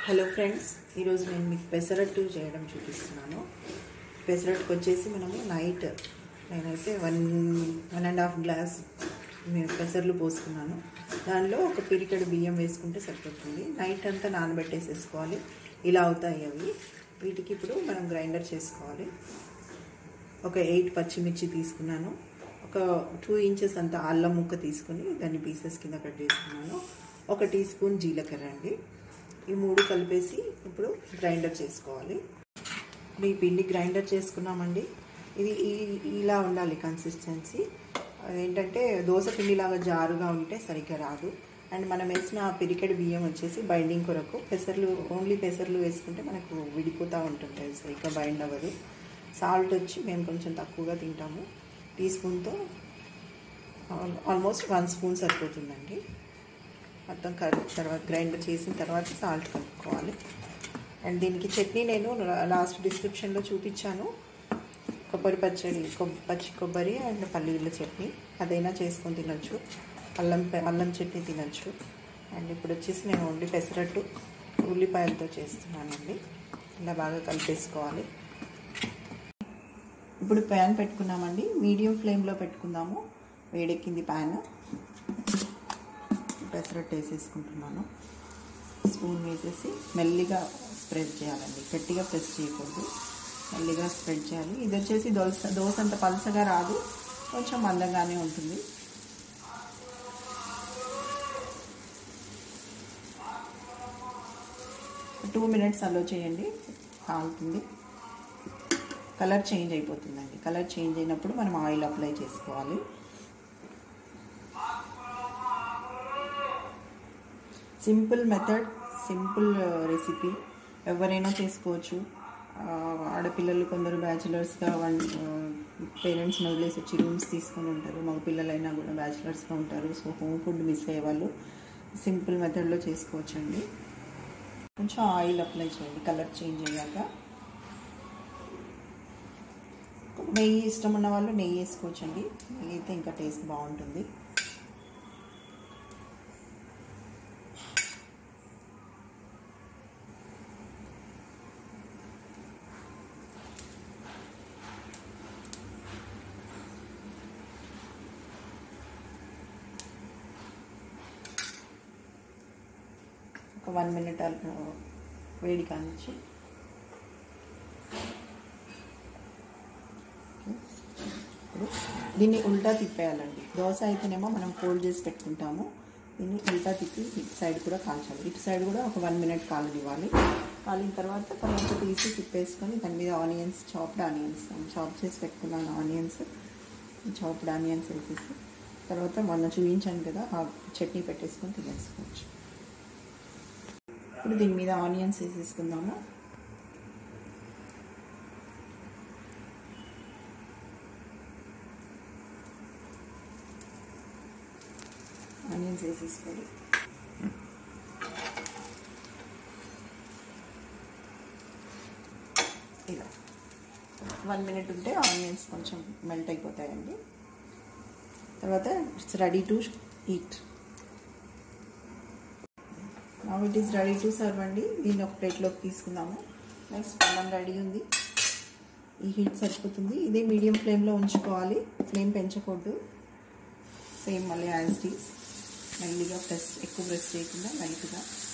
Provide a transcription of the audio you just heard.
hello friends ఈరోజు నేను మీకు పెసరట్టు చేయడం చూపిస్తున్నాను పెసరట్టుకు వచ్చేసి మనము నైట్ నేనైతే one one and half glass నేను పెసర్లు పోసుకున్నాను దానిలో ఒక పిరికెడు బియ్యం వేసుకుంటే సరిపోతుంది నైట్ అంతా నానబెట్టేసేసుకోవాలి ఇలా అవుతాయి అవి వీటికి ఇప్పుడు మనం గ్రైండర్ చేసుకోవాలి ఒక ఎయిట్ పచ్చిమిర్చి తీసుకున్నాను ఒక టూ ఇంచెస్ అంత అల్లం ముక్క తీసుకుని దాన్ని పీసెస్ కింద కట్ చేసుకున్నాను ఒక టీ స్పూన్ జీలకర్ర అండి ఈ మూడు కలిపేసి ఇప్పుడు గ్రైండర్ చేసుకోవాలి ఇప్పుడు ఈ పిండి గ్రైండర్ చేసుకున్నామండి ఇది ఈ ఇలా ఉండాలి కన్సిస్టెన్సీ ఏంటంటే దోశ పిండిలాగా జారుగా ఉంటే సరిగ్గా రాదు అండ్ మనం వేసిన పిరికెడ్ బియ్యం వచ్చేసి బైండింగ్ కొరకు పెసర్లు ఓన్లీ పెసర్లు వేసుకుంటే మనకు విడిపోతూ ఉంటుంటాయి సరిగ్గా బైండ్ అవ్వదు సాల్ట్ వచ్చి మేము కొంచెం తక్కువగా తింటాము టీ స్పూన్తో ఆల్మోస్ట్ వన్ స్పూన్ సరిపోతుందండి మొత్తం కలిపి తర్వాత గ్రైండర్ చేసిన తర్వాత సాల్ట్ కలుపుకోవాలి అండ్ దీనికి చట్నీ నేను లాస్ట్ డిస్క్రిప్షన్లో చూపించాను కొబ్బరి పచ్చడి పచ్చి కొబ్బరి అండ్ పల్లీల చట్నీ అదైనా చేసుకొని తినొచ్చు అల్లం అల్లం చట్నీ తినొచ్చు అండ్ ఇప్పుడు వచ్చేసి నేను ఓన్లీ పెసరట్టు ఉల్లిపాయలతో చేస్తున్నానండి ఇలా బాగా కలిపేసుకోవాలి ఇప్పుడు ప్యాన్ పెట్టుకున్నామండి మీడియం ఫ్లేమ్లో పెట్టుకుందాము వేడెక్కింది ప్యాన్ పెసరట్టు వేసేసుకుంటున్నాను స్పూన్ వేసేసి మెల్లిగా స్ప్రెడ్ చేయాలండి గట్టిగా ప్రెస్ చేయకూడదు మెల్లిగా స్ప్రెడ్ చేయాలి ఇది వచ్చేసి దోశ దోశ అంత పలసగా రాదు కొంచెం మందంగానే ఉంటుంది టూ మినిట్స్ అలో చేయండి కాలుతుంది కలర్ చేంజ్ అయిపోతుందండి కలర్ చేంజ్ అయినప్పుడు మనం ఆయిల్ అప్లై చేసుకోవాలి సింపుల్ మెథడ్ సింపుల్ రెసిపీ ఎవరైనా చేసుకోవచ్చు ఆడపిల్లలు కొందరు బ్యాచిలర్స్గా వన్ పేరెంట్స్ని వదిలేసి వచ్చి రూమ్స్ తీసుకొని ఉంటారు మగ పిల్లలైనా కూడా బ్యాచిలర్స్గా ఉంటారు సో హోమ్ ఫుడ్ మిస్ అయ్యే వాళ్ళు సింపుల్ మెథడ్లో చేసుకోవచ్చండి కొంచెం ఆయిల్ అప్లై చేయండి కలర్ చేంజ్ అయ్యాక నెయ్యి ఇష్టం ఉన్న వాళ్ళు నెయ్యి వేసుకోవచ్చండి నెయ్యి అయితే ఇంకా టేస్ట్ బాగుంటుంది ఒక వన్ మినిట్ వేడి కానిచ్చి ఇప్పుడు దీన్ని ఉల్టా తిప్పేయాలండి దోశ అయితేనేమో మనం ఫోల్డ్ చేసి పెట్టుకుంటాము దీన్ని ఉల్టా తిప్పి ఇటు సైడ్ కూడా కాల్చాలి ఇటు సైడ్ కూడా ఒక వన్ మినిట్ కాలనివ్వాలి కాలిన తర్వాత తర్వాత తీసి తిప్పేసుకొని దాని మీద ఆనియన్స్ చాప్డ్ ఆనియన్స్ చాప్ చేసి పెట్టుకున్నాను ఆనియన్స్ చాప్డ్ ఆనియన్స్ వేసేసి తర్వాత మొన్న చూపించాను కదా ఆ చట్నీ పెట్టేసుకొని తినేసుకోవచ్చు ఇప్పుడు దీని మీద ఆనియన్స్ వేసేసుకుందాము ఆనియన్స్ వేసేసుకోండి ఇలా వన్ మినిట్ ఉంటే ఆనియన్స్ కొంచెం మెల్ట్ అయిపోతాయండి తర్వాత it's ready to eat now it is ready to serve అండి దీన్ని ఒక ప్లేట్లోకి తీసుకుందాము నెక్స్ట్ అన్నం రెడీ ఉంది ఈ హీట్ సరిపోతుంది ఇదే మీడియం ఫ్లేమ్లో ఉంచుకోవాలి ఫ్లేమ్ పెంచకూడదు సేమ్ మళ్ళీ యాజ్ డీస్ మెల్లిగా ప్రెస్ ఎక్కువ ప్రెస్ చేయకుండా లైట్గా